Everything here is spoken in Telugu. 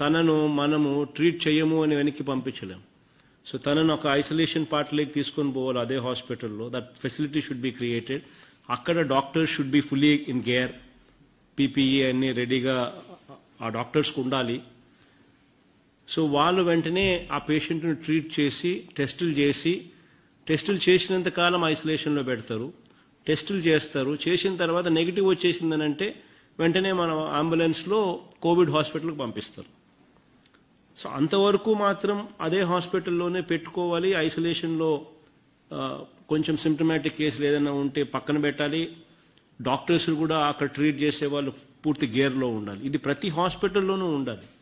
తనను మనము ట్రీట్ చేయము అని వెనక్కి పంపించలేం సో తనను ఒక ఐసోలేషన్ పార్ట్లోకి తీసుకొని పోవాలి అదే హాస్పిటల్లో that facility should be created అక్కడ doctors should be fully in care PPE అన్ని రెడీగా ఆ డాక్టర్స్కి ఉండాలి సో వాళ్ళు వెంటనే ఆ పేషెంట్ను ట్రీట్ చేసి టెస్టులు చేసి టెస్టులు చేసినంత కాలం ఐసోలేషన్లో పెడతారు టెస్టులు చేస్తారు చేసిన తర్వాత నెగిటివ్ వచ్చేసిందనంటే వెంటనే మన అంబులెన్స్లో కోవిడ్ హాస్పిటల్కి పంపిస్తారు సో అంతవరకు మాత్రం అదే హాస్పిటల్లోనే పెట్టుకోవాలి ఐసోలేషన్లో ఆ, కొంచెం సిమ్టమాటిక్ కేసులు ఏదైనా ఉంటే పక్కన పెట్టాలి డాక్టర్స్ కూడా అక్కడ ట్రీట్ చేసే వాళ్ళు పూర్తి గేర్లో ఉండాలి ఇది ప్రతి హాస్పిటల్లోనూ ఉండాలి